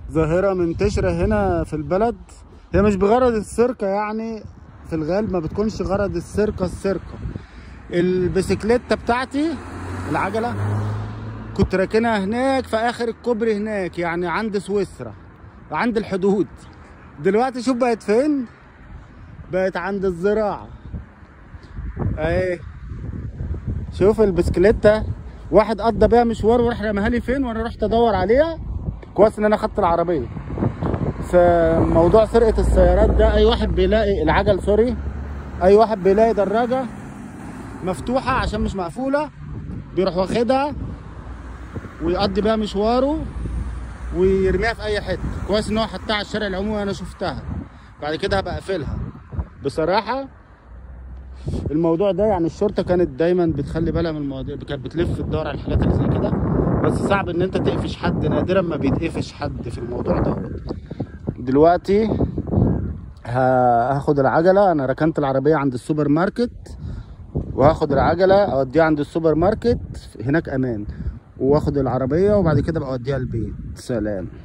ظاهرة منتشرة هنا في البلد هي مش بغرض السرقة يعني في الغالب ما بتكونش غرض السرقة السرقة البسكليتة بتاعتي العجلة كنت راكنها هناك في اخر الكوبري هناك يعني عند سويسرا عند الحدود دلوقتي شوف بقت فين بقت عند الزراعة اهي شوف البسكليتة واحد قضى بيها مشوار وراح رماها لي فين وانا رحت ادور عليها كويس ان انا خدت العربية فموضوع سرقة السيارات ده اي واحد بيلاقي العجل سوري اي واحد بيلاقي دراجة مفتوحة عشان مش مقفولة بيروح واخدها ويقضي بيها مشواره ويرميها في اي حته كويس ان هو حطها على الشارع العمومي وانا شفتها بعد كده هبقى اقفلها بصراحه الموضوع ده يعني الشرطه كانت دايما بتخلي بالها من المواضيع كانت بتلف تدور على الحاجات اللي زي كده بس صعب ان انت تقفش حد نادرا ما بيتقفش حد في الموضوع ده دلوقتي ه- هاخد العجله انا ركنت العربيه عند السوبر ماركت وهاخد العجله اوديها عند السوبر ماركت هناك امان واخد العربيه وبعد كده بقى اوديها البيت سلام